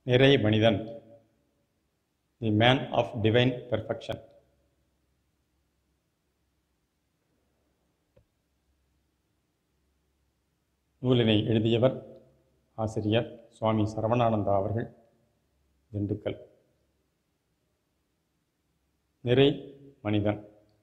நிறை மனிதன் the man of divine perfection நூலினை எழுதியவர் ஆசிரியர் சுவாமி சரவணானந்தா அவர்கள் திண்டுக்கல் நிறை மனிதன்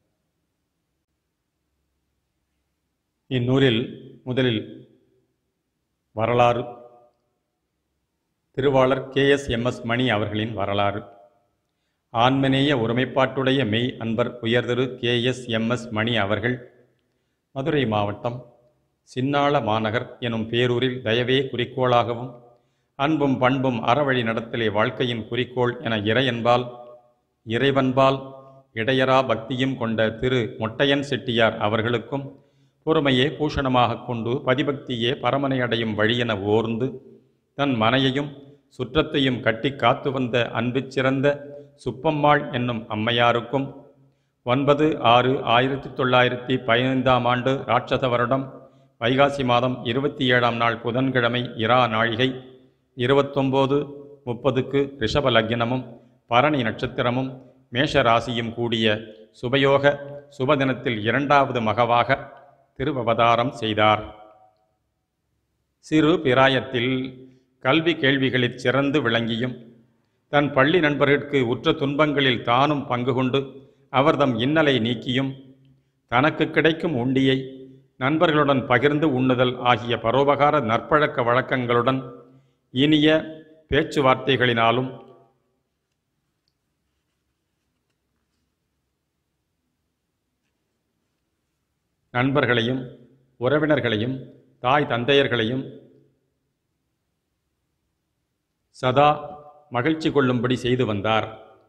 இந்நூலில் முதலில் வரலாறு திருவாளர் K S M S Mani அவர்களின் வரலாறு ஆன்மநேய ஒருமைப்பாட்டுடைய மெய் அன்பர் உயர்திரு K S M S Mani அவர்கள் மதுரை மாவட்டம் சின்னாள மாநகர் எனும் பேரூரில் தயவே குறிக்கோளாகவும் அன்பும் பண்பும் அறவழி நடத்தலே வாழ்க்கையின் குறிக்கோள் என இறையன்பால் இறைவன்பால் இடையரா பக்தியும் கொண்ட திரு மொட்டையன் செட்டியார் அவர்களுக்கும் பொறுமையே பூஷணமாகக் கொண்டு பதிபக்தியே பரமனை அடையும் வழியென ஓர்ந்து தன் மனையையும் சுற்றத்தையும் கட்டி காத்து வந்த அன்புச் சிறந்த சுப்பம்மாள் என்னும் அம்மையாருக்கும் ஒன்பது ஆறு ஆயிரத்தி தொள்ளாயிரத்தி பதினைந்தாம் ஆண்டு ராட்சத வருடம் வைகாசி மாதம் இருபத்தி ஏழாம் நாள் புதன்கிழமை இரா நாழிகை இருபத்தொம்போது முப்பதுக்கு ரிஷப லக்னமும் பரணி நட்சத்திரமும் மேஷ ராசியும் கூடிய சுபயோக சுபதினத்தில் இரண்டாவது மகவாக திருவவதாரம் செய்தார் சிறு பிராயத்தில் கல்வி கேள்விகளில் சிறந்து விளங்கியும் தன் பள்ளி நண்பர்களுக்கு உற்ற துன்பங்களில் தானும் பங்கு கொண்டு அவர்தம் இன்னலை நீக்கியும் தனக்கு கிடைக்கும் உண்டியை நண்பர்களுடன் பகிர்ந்து உண்ணுதல் ஆகிய பரோபகார நற்பழக்க வழக்கங்களுடன் இனிய பேச்சுவார்த்தைகளினாலும் நண்பர்களையும் உறவினர்களையும் தாய் தந்தையர்களையும் சதா மகிழ்ச்சி கொள்ளும்படி செய்து வந்தார்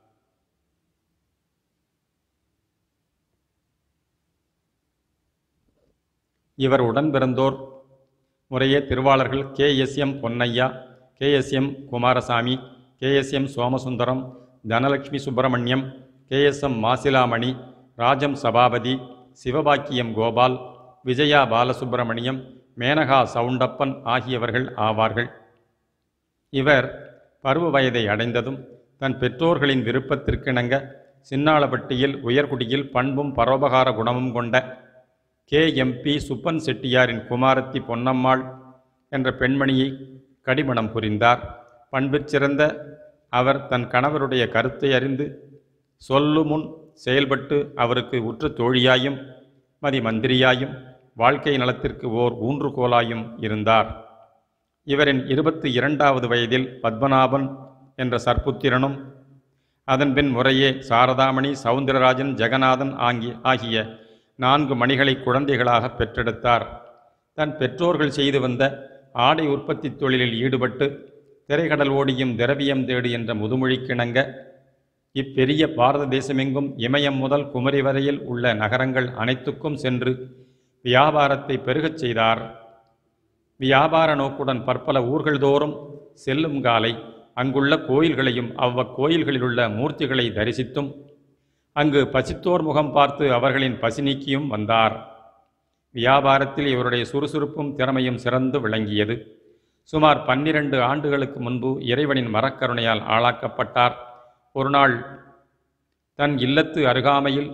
இவர் உடன் பிறந்தோர் முறையே திருவாளர்கள் K S M Ponnaiah K S M Kumarasamy K S M Somasundaram Dhanalakshmi Subramaniam K S M Masilamani Rajam Sabapathy Sivabakkiyam Gopal Vijaya Balasubramaniam Menaka Soundappan ஆகியவர்கள் ஆவார்கள் இவர் பருவ வயதை அடைந்ததும் தன் பெற்றோர்களின் விருப்பத்திற்கிணங்க சின்னாளப்பட்டியில் உயர்குடியில் பண்பும் பரோபகார குணமும் கொண்ட கே எம்பி சுப்பன் செட்டியாரின் குமாரத்தி பொன்னம்மாள் என்ற பெண்மணியை கடிமணம் புரிந்தார் பண்பிற் சிறந்த அவர் தன் கணவருடைய கருத்தை அறிந்து சொல்லு முன் செயல்பட்டு அவருக்கு உற்ற தோழியாயும் மதி மந்திரியாயும் வாழ்க்கை நலத்திற்கு ஓர் ஊன்றுகோலாயும் இருந்தார் இவரின் இருபத்தி இரண்டாவது வயதில் பத்மநாபன் என்ற சற்புத்திரனும் அதன்பின் முறையே சாரதாமணி சவுந்தரராஜன் ஜெகநாதன் ஆங்கி ஆகிய நான்கு மணிகளை குழந்தைகளாக பெற்றெடுத்தார் தன் பெற்றோர்கள் செய்து வந்த ஆடை உற்பத்தி தொழிலில் ஈடுபட்டு திரைக்கடல் ஓடியும் திரவியம் தேடு என்ற முதுமொழிக்கிணங்க இப்பெரிய பாரத தேசமெங்கும் இமயம் முதல் குமரி வரையில் உள்ள நகரங்கள் அனைத்துக்கும் சென்று வியாபாரத்தை பெருகச் செய்தார் வியாபார நோக்குடன் பற்பல ஊர்கள் தோறும் செல்லும் காலை அங்குள்ள கோயில்களையும் அவ்வக்கோயில்களிலுள்ள மூர்த்திகளை தரிசித்தும் அங்கு பசித்தோர் முகம் பார்த்து அவர்களின் பசி நீக்கியும் வந்தார் வியாபாரத்தில் இவருடைய சுறுசுறுப்பும் திறமையும் சிறந்து விளங்கியது சுமார் பன்னிரண்டு ஆண்டுகளுக்கு முன்பு இறைவனின் மரக்கருணையால் ஆளாக்கப்பட்டார் ஒரு நாள் தன் இல்லத்து அருகாமையில்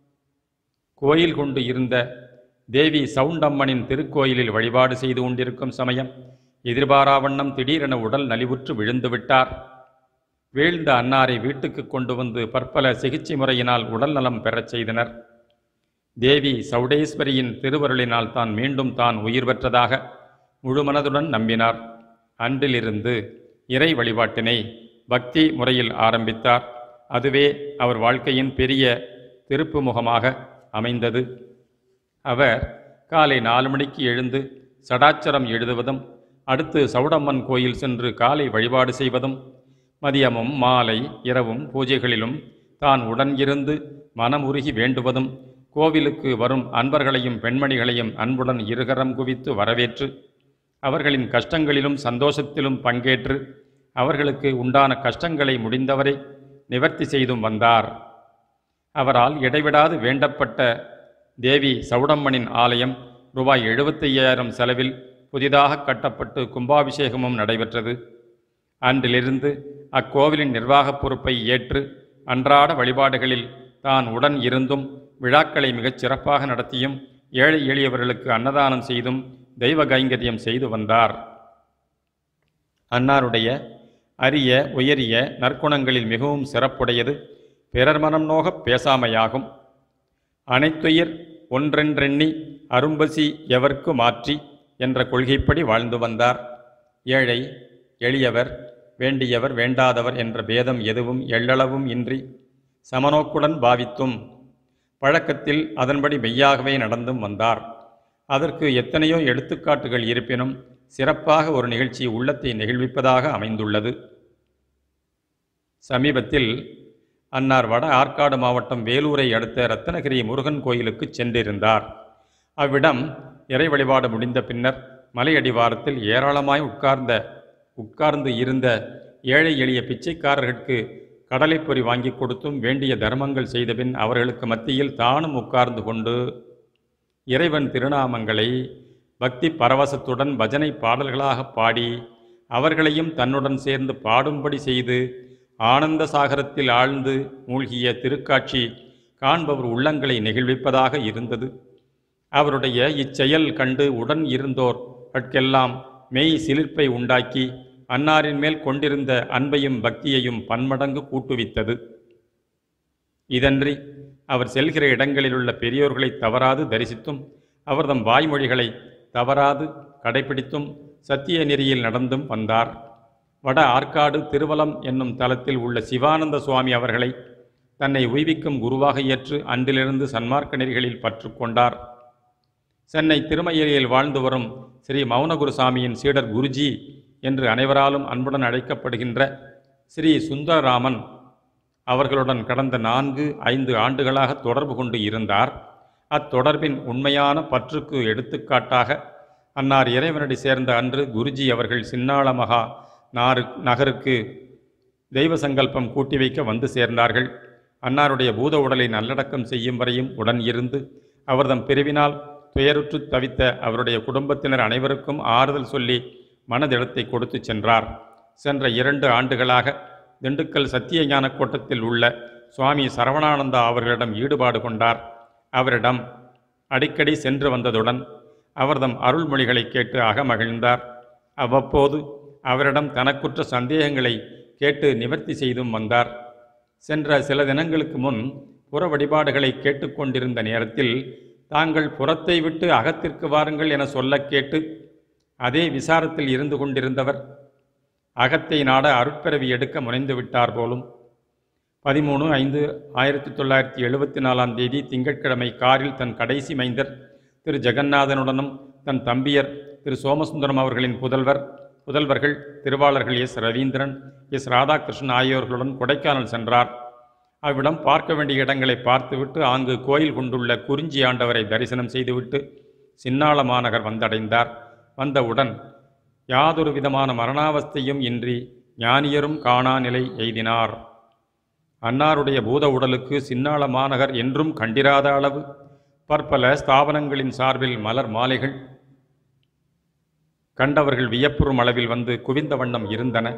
கோயில் கொண்டு இருந்த தேவி சவுண்டம்மனின் திருக்கோயிலில் வழிபாடு செய்து கொண்டிருக்கும் சமயம் எதிர்பாராவண்ணம் திடீரென உடல் நலிவுற்று விழுந்து விட்டார் வீழ்ந்த அன்னாரை வீட்டுக்கு கொண்டு வந்து பற்பல சிகிச்சை முறையினால் உடல் நலம் பெறச் செய்தனர் தேவி சௌடேஸ்வரியின் திருவருளினால் தான் மீண்டும் தான் உயிர் பெற்றதாக முழுமனதுடன் நம்பினார் அன்றிலிருந்து இறை வழிபாட்டினை பக்தி முறையில் ஆரம்பித்தார் அதுவே அவர் வாழ்க்கையின் பெரிய திருப்பு முகமாக அமைந்தது அவர் காலை நாலு மணிக்கு எழுந்து சடாச்சரம் எழுதுவதும் அடுத்து சவுடம்மன் கோயில் சென்று காலை வழிபாடு செய்வதும் மதியமும் மாலை இரவும் பூஜைகளிலும் தான் உடன் இருந்து மனமுருகி வேண்டுவதும் கோவிலுக்கு வரும் அன்பர்களையும் பெண்மணிகளையும் அன்புடன் இருகரம் குவித்து வரவேற்று அவர்களின் கஷ்டங்களிலும் சந்தோஷத்திலும் பங்கேற்று அவர்களுக்கு உண்டான கஷ்டங்களை முடிந்தவரை நிவர்த்தி செய்தும் வந்தார் அவரால் இடைவிடாது வேண்டப்பட்ட தேவி சவுடம்மனின் ஆலயம் ரூபாய் எழுபத்தையாயிரம் செலவில் புதிதாக கட்டப்பட்டு கும்பாபிஷேகமும் நடைபெற்றது அன்றிலிருந்து அக்கோவிலின் நிர்வாகப் பொறுப்பை ஏற்று அன்றாட வழிபாடுகளில் தான் உடன் இருந்தும் விழாக்களை மிகச் சிறப்பாக நடத்தியும் ஏழை எளியவர்களுக்கு அன்னதானம் செய்தும் தெய்வ கைங்கரியம் செய்து வந்தார் அன்னாருடைய அரிய உயரிய நற்குணங்களில் மிகவும் சிறப்புடையது பிறர் மனம் நோகப் பேசாமையாகும் அனைத்துயிர் ஒன்றென்றெண்ணி அரும்பசி எவர்க்கு மாற்றி என்ற கொள்கைப்படி வாழ்ந்து வந்தார் ஏழை எளியவர் வேண்டியவர் வேண்டாதவர் என்ற பேதம் எதுவும் எள்ளளவும் இன்றி சமநோக்குடன் பாவித்தும் பழக்கத்தில் அதன்படி மெய்யாகவே நடந்தும் வந்தார் அதற்கு எத்தனையோ எடுத்துக்காட்டுகள் இருப்பினும் சிறப்பாக ஒரு நிகழ்ச்சி உள்ளத்தை நெகிழ்விப்பதாக அமைந்துள்ளது சமீபத்தில் அன்னார் வட ஆற்காடு மாவட்டம் வேலூரை அடுத்த ரத்தனகிரி முருகன் கோயிலுக்கு சென்றிருந்தார் அவ்விடம் இறை வழிபாடு முடிந்த பின்னர் மலையடிவாரத்தில் ஏராளமாய் உட்கார்ந்த உட்கார்ந்து இருந்த ஏழை எளிய பிச்சைக்காரர்களுக்கு கடலைப்பொறி வாங்கி கொடுத்தும் வேண்டிய தர்மங்கள் செய்தபின் அவர்களுக்கு மத்தியில் தானும் உட்கார்ந்து கொண்டு இறைவன் திருநாமங்களை பக்தி பரவசத்துடன் பஜனை பாடல்களாக பாடி அவர்களையும் தன்னுடன் சேர்ந்து பாடும்படி செய்து ஆனந்த சாகரத்தில் ஆழ்ந்து மூழ்கிய திருக்காட்சி காண்பவர் உள்ளங்களை நெகிழ்விப்பதாக இருந்தது அவருடைய இச்செயல் கண்டு உடன் இருந்தோர் கட்கெல்லாம் மெய் சிலிர்ப்பை உண்டாக்கி அன்னாரின் மேல் கொண்டிருந்த அன்பையும் பக்தியையும் பன்மடங்கு கூட்டுவித்தது இதன்றி அவர் செல்கிற இடங்களிலுள்ள பெரியோர்களை தவறாது தரிசித்தும் அவர்தம் வாய்மொழிகளை தவறாது கடைபிடித்தும் சத்திய நெறியில் நடந்தும் வந்தார் வட ஆற்காடு திருவலம் என்னும் தலத்தில் உள்ள சிவானந்த சுவாமி அவர்களை தன்னை உய்விக்கும் குருவாக ஏற்று அன்றிலிருந்து சன்மார்க்க நெறிகளில் பற்று கொண்டார் சென்னை திருமயிலில் வாழ்ந்து வரும் ஸ்ரீ மௌனகுருசாமியின் சீடர் குருஜி என்று அனைவராலும் அன்புடன் அழைக்கப்படுகின்ற ஸ்ரீ சுந்தரராமன் அவர்களுடன் கடந்த நான்கு ஐந்து ஆண்டுகளாக தொடர்பு கொண்டு இருந்தார் அத்தொடர்பின் உண்மையான பற்றுக்கு எடுத்துக்காட்டாக அன்னார் இறைவனடி சேர்ந்த அன்று குருஜி அவர்கள் சின்னாள மகா நாறு நகருக்கு தெய்வ சங்கல்பம் கூட்டி வைக்க வந்து சேர்ந்தார்கள் அன்னாருடைய பூத உடலை நல்லடக்கம் செய்யும் வரையும் உடன் இருந்து அவர்தம் பிரிவினால் துயருற்று தவித்த அவருடைய குடும்பத்தினர் அனைவருக்கும் ஆறுதல் சொல்லி மனதிடத்தை கொடுத்து சென்றார் சென்ற இரண்டு ஆண்டுகளாக திண்டுக்கல் சத்திய ஞான கோட்டத்தில் உள்ள சுவாமி சரவணானந்தா அவர்களிடம் ஈடுபாடு கொண்டார் அவரிடம் அடிக்கடி சென்று வந்ததுடன் அவர்தம் அருள்மொழிகளை கேட்டு அகமகிழ்ந்தார் அவ்வப்போது அவரிடம் தனக்குற்ற சந்தேகங்களை கேட்டு நிவர்த்தி செய்தும் வந்தார் சென்ற சில தினங்களுக்கு முன் புற வழிபாடுகளை கேட்டுக்கொண்டிருந்த நேரத்தில் தாங்கள் புறத்தை விட்டு அகத்திற்கு வாருங்கள் என சொல்லக் கேட்டு அதே விசாரத்தில் இருந்து கொண்டிருந்தவர் அகத்தை நாட அருட்பிறவி எடுக்க முனைந்து விட்டார் போலும் பதிமூணு ஐந்து ஆயிரத்தி தொள்ளாயிரத்தி எழுபத்தி நாலாம் தேதி திங்கட்கிழமை காரில் தன் கடைசி மைந்தர் திரு ஜெகநாதனுடனும் தன் தம்பியர் திரு சோமசுந்தரம் அவர்களின் புதல்வர் புதல்வர்கள் திருவாளர்கள் எஸ் ரவீந்திரன் எஸ் ராதாகிருஷ்ணன் ஆகியோர்களுடன் கொடைக்கானல் சென்றார் அவ்விடம் பார்க்க வேண்டிய இடங்களை பார்த்துவிட்டு ஆங்கு கோயில் கொண்டுள்ள குறிஞ்சி ஆண்டவரை தரிசனம் செய்துவிட்டு சின்னாள மாநகர் வந்தடைந்தார் வந்தவுடன் யாதொரு விதமான மரணாவஸ்தையும் இன்றி ஞானியரும் காணா நிலை எய்தினார் அன்னாருடைய பூத உடலுக்கு சின்னாள மாநகர் என்றும் கண்டிராத அளவு பற்பல ஸ்தாபனங்களின் சார்பில் மலர் மாலைகள் கண்டவர்கள் வியப்புறும் அளவில் வந்து குவிந்த வண்ணம் இருந்தன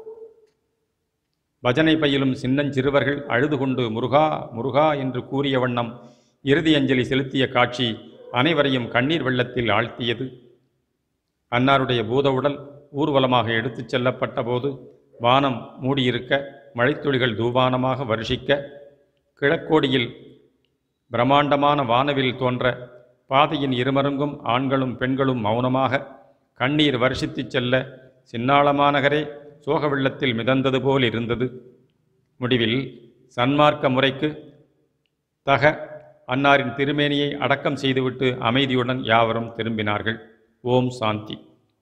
பஜனை பயிலும் சின்னஞ்சிறுவர்கள் அழுது கொண்டு முருகா முருகா என்று கூறிய வண்ணம் இறுதி அஞ்சலி செலுத்திய காட்சி அனைவரையும் கண்ணீர் வெள்ளத்தில் ஆழ்த்தியது அன்னாருடைய பூத உடல் ஊர்வலமாக எடுத்துச் செல்லப்பட்ட போது வானம் மூடியிருக்க மழைத்துளிகள் தூபானமாக வருஷிக்க கிழக்கோடியில் பிரம்மாண்டமான வானவில் தோன்ற பாதையின் இருமருங்கும் ஆண்களும் பெண்களும் மௌனமாக கண்ணீர் வருஷித்துச் செல்ல சின்னாளமாநகரே சோக வெள்ளத்தில் மிதந்தது போல் இருந்தது முடிவில் சன்மார்க்க முறைக்கு தக அன்னாரின் திருமேனியை அடக்கம் செய்துவிட்டு அமைதியுடன் யாவரும் திரும்பினார்கள் ஓம் சாந்தி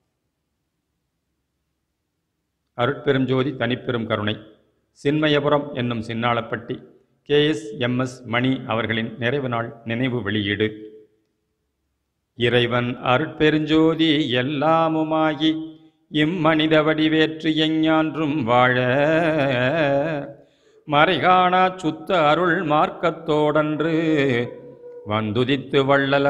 அருட்பெருஞ்சோதி தனிப்பெரும் கருணை சின்மயபுரம் என்னும் சின்னாளப்பட்டி கேஎஸ் எம்எஸ் மணி அவர்களின் நிறைவு நாள் நினைவு வெளியீடு இறைவன் அருட்பெருஞ்சோதி எல்லாமுமாகி இம்மனித வடிவேற்று எஞ்ஞான்றும் வாழ மறைகாணா சுத்த அருள் மார்க்கத்தோடன்று வந்துதித்து வள்ளல்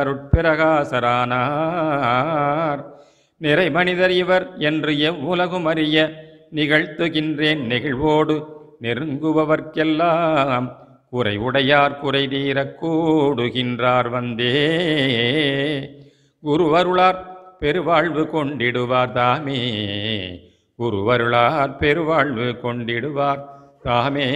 அருட்பிரகாசரானார் நிறை மனிதர் இவர் என்று எவ்வுலகும் அறிய நிகழ்த்துகின்றேன் நெகிழ்வோடு நெருங்குபவர்க்கெல்லாம் குறை உடையார் குறை தீரக் கூடுகின்றார் வந்தே குருவருளார் பெருவாழ்வு கொண்டிடுவார் தாமே குருவருளார் பெருவாழ்வு கொண்டிடுவார் தாமே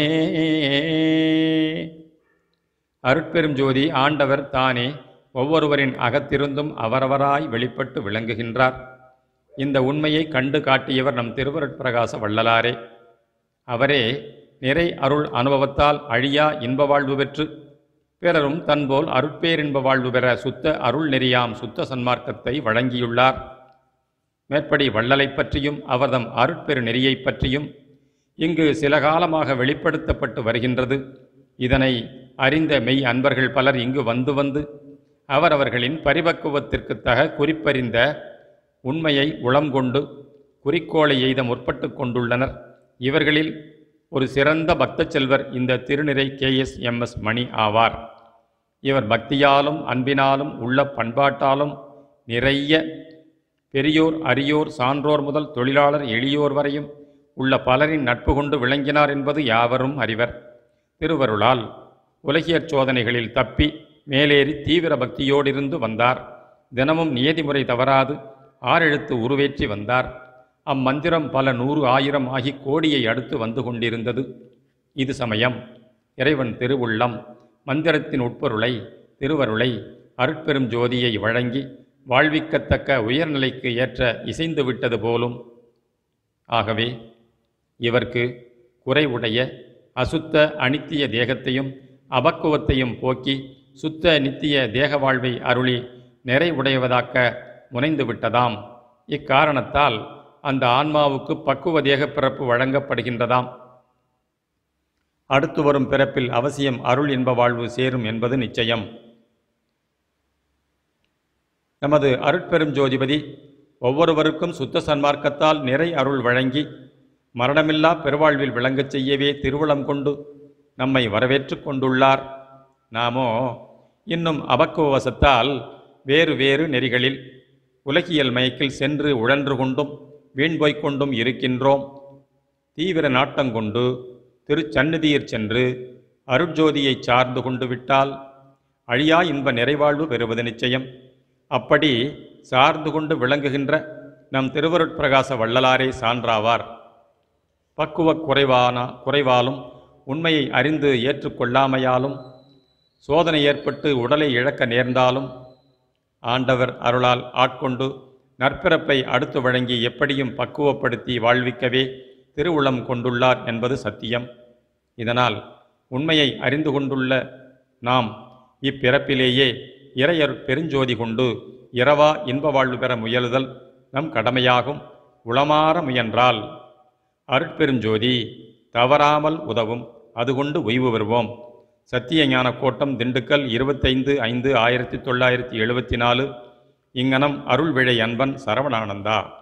அருட்பெரும் ஜோதி ஆண்டவர் தானே ஒவ்வொருவரின் அகத்திருந்தும் அவரவராய் வெளிப்பட்டு விளங்குகின்றார் இந்த உண்மையை கண்டு காட்டியவர் நம் திருவருட்பிரகாச வள்ளலாரே அவரே நிறை அருள் அனுபவத்தால் அழியா இன்ப வாழ்வு பெற்று பிறரும் தன்போல் அருட்பேரின்ப வாழ்வு பெற சுத்த அருள் நெறியாம் சுத்த சன்மார்க்கத்தை வழங்கியுள்ளார் மேற்படி வள்ளலைப் பற்றியும் அவர்தம் அருட்பெரு நெறியைப் பற்றியும் இங்கு சில காலமாக வெளிப்படுத்தப்பட்டு வருகின்றது இதனை அறிந்த மெய் அன்பர்கள் பலர் இங்கு வந்து வந்து அவரவர்களின் பரிபக்குவத்திற்கு தக குறிப்பறிந்த உண்மையை உளங்கொண்டு குறிக்கோளை எய்த முற்பட்டு கொண்டுள்ளனர் இவர்களில் ஒரு சிறந்த பக்தச் செல்வர் இந்த திருநிறை K S M S Mani ஆவார் இவர் பக்தியாலும் அன்பினாலும் உள்ள பண்பாட்டாலும் நிறைய பெரியோர் அரியோர் சான்றோர் முதல் தொழிலாளர் எளியோர் வரையும் உள்ள பலரின் நட்பு கொண்டு விளங்கினார் என்பது யாவரும் அறிவர் திருவருளால் உலகியற் சோதனைகளில் தப்பி மேலேறி தீவிர பக்தியோடிருந்து வந்தார் தினமும் நியதிமுறை தவறாது ஆறெழுத்து உருவேற்றி வந்தார் அம்மந்திரம் பல நூறு ஆயிரம் ஆகி கோடியை அடுத்து வந்து கொண்டிருந்தது இது சமயம் இறைவன் திருவுள்ளம் மந்திரத்தின் உட்பொருளை திருவருளை அருட்பெரும் ஜோதியை வழங்கி வாழ்விக்கத்தக்க உயர்நிலைக்கு ஏற்ற இசைந்து விட்டது போலும் ஆகவே இவர்க்கு குறைவுடைய அசுத்த அனித்திய தேகத்தையும் அபக்குவத்தையும் போக்கி சுத்த நித்திய தேக வாழ்வை அருளி நிறைவுடையவதாக்க முனைந்து விட்டதாம் இக்காரணத்தால் அந்த ஆன்மாவுக்கு பக்குவ தேகப் பிறப்பு வழங்கப்படுகின்றதாம் அடுத்து வரும் பிறப்பில் அவசியம் அருள் இன்ப வாழ்வு சேரும் என்பது நிச்சயம் நமது அருட்பெரும் ஜோதிபதி ஒவ்வொருவருக்கும் சுத்த சன்மார்க்கத்தால் நிறை அருள் வழங்கி மரணமில்லா பெருவாழ்வில் விளங்கச் செய்யவே திருவுளம் கொண்டு நம்மை வரவேற்றுக் கொண்டுள்ளார் நாமோ இன்னும் அபக்குவசத்தால் வேறு வேறு நெறிகளில் உலகியல் மயக்கில் சென்று உழன்று கொண்டும் வீண் போய்க் கொண்டும் இருக்கின்றோம் தீவிர நாட்டங்கொண்டு திருச்சந்நிதியிற் சென்று அருட்ஜோதியைச் சார்ந்து கொண்டு விட்டால் அழியா இன்ப நிறைவாழ்வு பெறுவது நிச்சயம் அப்படி சார்ந்து கொண்டு விளங்குகின்ற நம் திருவருட்பிரகாச வள்ளலாரே சான்றாவார் பக்குவக் குறைவான குறைவாலும் உண்மையை அறிந்து ஏற்றுக்கொள்ளாமையாலும் சோதனை ஏற்பட்டு உடலை இழக்க நேர்ந்தாலும் ஆண்டவர் அருளால் ஆட்கொண்டு நற்பிறப்பை அடுத்து வழங்கி எப்படியும் பக்குவப்படுத்தி வாழ்விக்கவே திருவுளம் கொண்டுள்ளார் என்பது சத்தியம் இதனால் உண்மையை அறிந்து கொண்டுள்ள நாம் இப்பிறப்பிலேயே இறையர் பெருஞ்சோதி கொண்டு இரவா இன்ப வாழ்வு பெற முயலுதல் நம் கடமையாகும் உளமாற முயன்றால் அருட்பெருஞ்சோதி தவறாமல் உதவும் அது கொண்டு ஓய்வு பெறுவோம் சத்திய ஞான கோட்டம் திண்டுக்கல் இருபத்தைந்து ஐந்து ஆயிரத்தி தொள்ளாயிரத்தி எழுபத்தி நாலு இங்கனம் அருள் விழை அன்பன் சரவணானந்தா